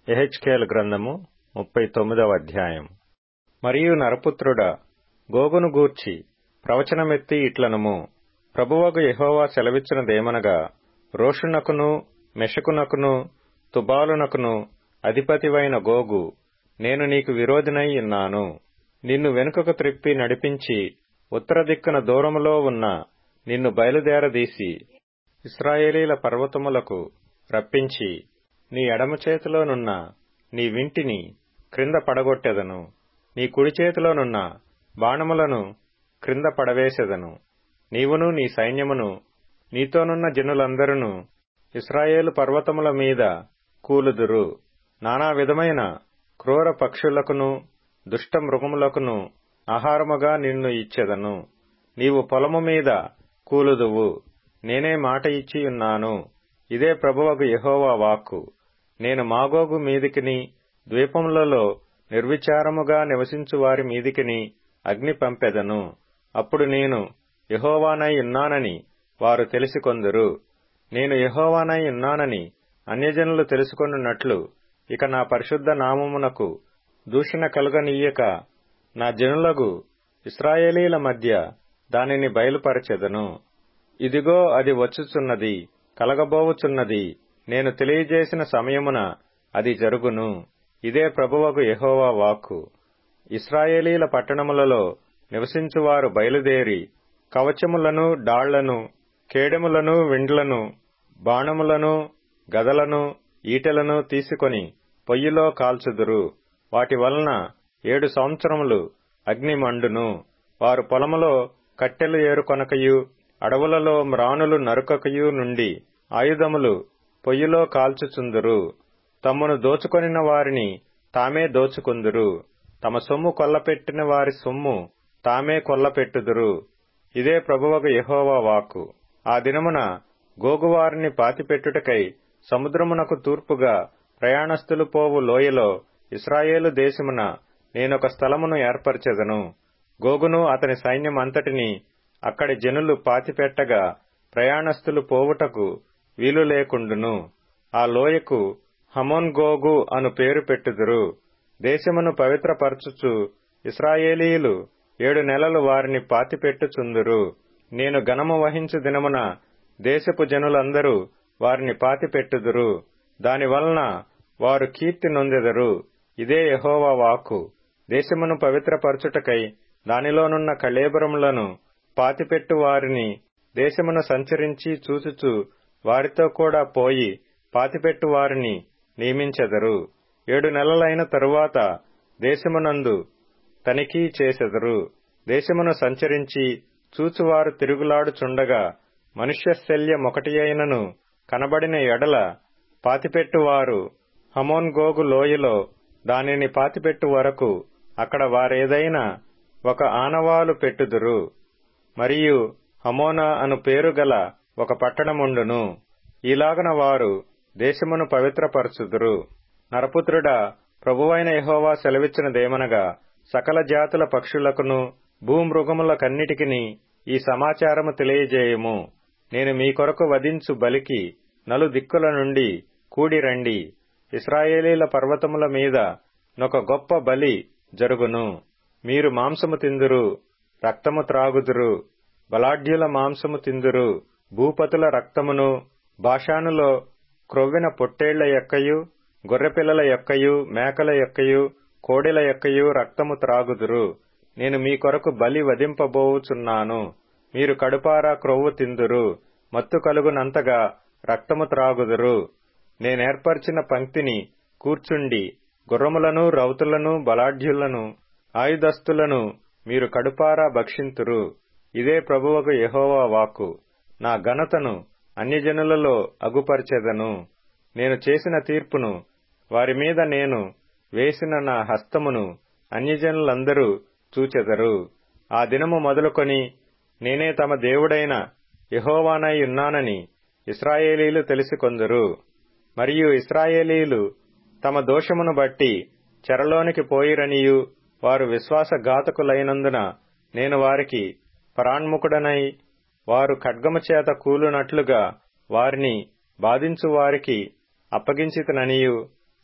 ఎహెచ్కేల్ గ్రంథము ముప్పై తొమ్మిదవ అధ్యాయం మరియు నరపుత్రుడా గోగును గూర్చి ప్రవచనమెత్తి ఇట్లనుము ప్రభువగు యెహోవా సెలవిచ్చినదేమనగా రోషునకును మెషకునకును తుబాలునకును అధిపతివైన గోగు నేను నీకు విరోధినై ఉన్నాను నిన్ను వెనుకకు త్రిప్పి నడిపించి ఉత్తర దిక్కున దూరములో ఉన్న నిన్ను బయలుదేరదీసి ఇస్రాయేలీల పర్వతములకు రప్పించి నీ ఎడమ చేతిలోనున్న నీ వింటిని క్రింద పడగొట్టెదను నీ కుడి చేతిలోనున్న బాణములను క్రింద పడవేసెదను నీవును నీ సైన్యమును నీతోనున్న జనులందరూ ఇస్రాయేలు పర్వతముల మీద కూలుదురు నానా విధమైన క్రూర పక్షులకును దుష్ట మృగములకును ఆహారముగా నిన్ను ఇచ్చెదను నీవు పొలము మీద కూలుదువు నేనే మాట ఇచ్చియున్నాను ఇదే ప్రభువగు యెహోవా వాక్కు నేను మాగోగు మీదికిని ద్వీపములలో నిర్విచారముగా నివసించు వారి మీదికిని అగ్ని పంపెదను అప్పుడు నేను యెహోవానై ఉన్నానని వారు తెలిసికొందురు నేను యెహోవానై ఉన్నానని అన్యజనులు తెలుసుకొనున్నట్లు ఇక నా పరిశుద్ధ నామమునకు దూషణ కలుగనీయక నా జనులగు ఇస్రాయేలీల మధ్య దానిని బయలుపరచెదను ఇదిగో అది వచ్చుచున్నది కలగబోవుచున్నది నేను తెలియజేసిన సమయమున అది జరుగును ఇదే ప్రభువగు యెహోవా వాక్కు ఇస్రాయేలీల పట్టణములలో నివసించువారు బయలుదేరి కవచములను డాళ్లను కేడెములను విండ్లను బాణములను గదలను ఈటెలను తీసుకొని పొయ్యిలో కాల్చుదురు వాటి వలన ఏడు సంవత్సరములు అగ్ని మండును వారు పొలములో కట్టెలు ఏరుకొనకయు అడవులలో మ్రానులు నరుకకయు నుండి ఆయుధములు పొయ్యిలో కాల్చుచుందురు తమ్మును దోచుకొనిన వారిని తామే దోచుకుందురు తమ సొమ్ము కొల్లపెట్టిన వారి సొమ్ము తామే కొల్లపెట్టుదురు ఇదే ప్రభువగు యెహోవా వాక్కు ఆ దినమున గోగువారిని పాతిపెట్టుటకై సముద్రమునకు తూర్పుగా ప్రయాణస్థులు పోవు లోయలో ఇస్రాయేలు దేశమున నేనొక స్థలమును ఏర్పరచెదను గోగును అతని సైన్యమంతటిని అక్కడి జనులు పాతిపెట్టగా ప్రయాణస్థులు పోవుటకు వీలు లేకుండును ఆ లోయకు హమోన్ గోగు అను పేరు పెట్టుదురు దేశమును పవిత్రపరచుచు ఇస్రాయేలీయులు ఏడు నెలలు వారిని పాతిపెట్టుచుందురు నేను గణము వహించు దినమున దేశపు జనులందరూ వారిని పాతిపెట్టుదురు దానివలన వారు కీర్తి నొందెదరు ఇదే యహోవా వాక్కు దేశమును పవిత్రపరచుటకై దానిలోనున్న కళేబరములను పాతిపెట్టు వారిని దేశమును సంచరించి చూచుచు వారితో కూడా పోయి పాతిపెట్టు వారిని నియమించెదరు ఏడు నెలలైన తరువాత దేశమునందు తనిఖీ చేసెదరు దేశమును సంచరించి చూచువారు తిరుగులాడుచుండగా మనుష్య శల్యమొకటి అయినను కనబడిన ఎడల పాతిపెట్టువారు హమోన్ గోగు లోయలో దానిని పాతిపెట్టు వరకు అక్కడ వారేదైనా ఒక ఆనవాలు పెట్టుదురు మరియు హమోనా అను పేరు గల ఒక పట్టణముండును ఈలాగన వారు దేశమును పవిత్రపరచుదురు నరపుత్రుడా ప్రభువైన యహోవా సెలవిచ్చినదేమనగా సకల జాతుల పక్షులకును భూమృగములకన్నిటికిని ఈ సమాచారము తెలియజేయము నేను మీ కొరకు వధించు బలికి నలు దిక్కుల నుండి కూడిరండి ఇస్రాయేలీల పర్వతముల మీద నొక గొప్ప బలి జరుగును మీరు మాంసము తిందురు రక్తము త్రాగుదురు బలాఢ్యుల మాంసము తిందురు భూపతుల రక్తమును భాషానులో క్రొవ్విన పొట్టేళ్ల యొక్కయు గొర్రెపిల్లల యొక్కయు మేకల యొక్కయు కోడెల యొక్కయు రక్తము త్రాగుదురు నేను మీ కొరకు బలి వధింపబోవుచున్నాను మీరు కడుపారా క్రొవ్వు తిందురు మత్తు కలుగునంతగా రక్తము త్రాగుదురు నేనేర్పరిచిన పంక్తిని కూర్చుండి గుర్రములను రౌతులను బలాఢ్యులను ఆయుధస్తులను మీరు కడుపారా భక్షింతురు ఇదే ప్రభువకు యహోవా వాక్కు నా ఘనతను అన్యజనులలో అగుపరిచెదను నేను చేసిన తీర్పును వారి మీద నేను వేసిన నా హస్తమును అన్యజనులందరూ చూచెదరు ఆ దినము మొదలుకొని నేనే తమ దేవుడైన యహోవానై ఉన్నానని ఇస్రాయేలీలు తెలిసికొందురు మరియు ఇస్రాయేలీలు తమ దోషమును బట్టి చెరలోనికి పోయిరనియు వారు విశ్వాసఘాతకులైనందున నేను వారికి పరాణ్ముఖుడనై వారు ఖడ్గము చేత కూలునట్లుగా వారిని బాధించు వారికి అప్పగించితననియు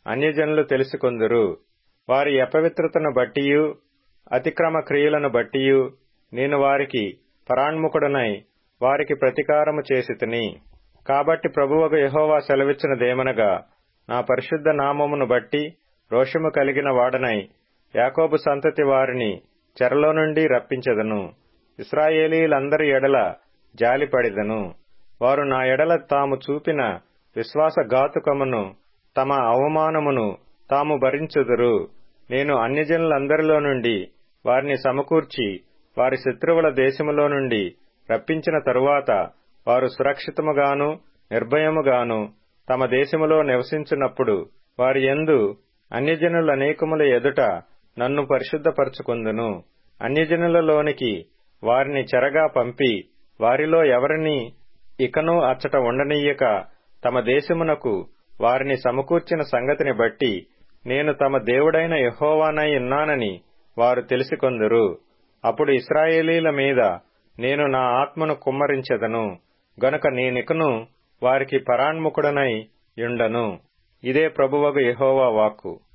అన్యజనులు తెలుసుకొందురు వారి అపవిత్రతను బట్టియు అతిక్రమ క్రియలను బట్టియు నేను వారికి పరాణ్ముఖుడనై వారికి ప్రతీకారము చేసితిని కాబట్టి ప్రభువకు యహోవా సెలవిచ్చినదేమనగా నా పరిశుద్ధ నామమును బట్టి రోషము కలిగిన వాడనై యాకోబు సంతతి వారిని చెరలో నుండి రప్పించెదను ఇస్రాయేలీలందరి ఎడల జాలిపడిదను వారు నా ఎడల తాము చూపిన విశ్వాసఘాతుకమును తమ అవమానమును తాము భరించుదురు నేను అన్యజనులందరిలో నుండి వారిని సమకూర్చి వారి శత్రువుల దేశములో నుండి రప్పించిన తరువాత వారు సురక్షితముగాను నిర్భయముగాను తమ దేశములో నివసించున్నప్పుడు వారి యందు అన్యజనులనేకముల ఎదుట నన్ను పరిశుద్ధపరచుకుందును అన్యజనులలోనికి వారిని చెరగా పంపి వారిలో ఎవరిని ఇకను అచ్చట ఉండనీయక తమ దేశమునకు వారిని సమకూర్చిన సంగతిని బట్టి నేను తమ దేవుడైన యహోవానై ఉన్నానని వారు తెలిసికొందురు అప్పుడు ఇస్రాయేలీల మీద నేను నా ఆత్మను కుమ్మరించెదను గనుక నేనికను వారికి పరాణ్ముఖుడనై యుండను ఇదే ప్రభువగు యహోవా వాక్కు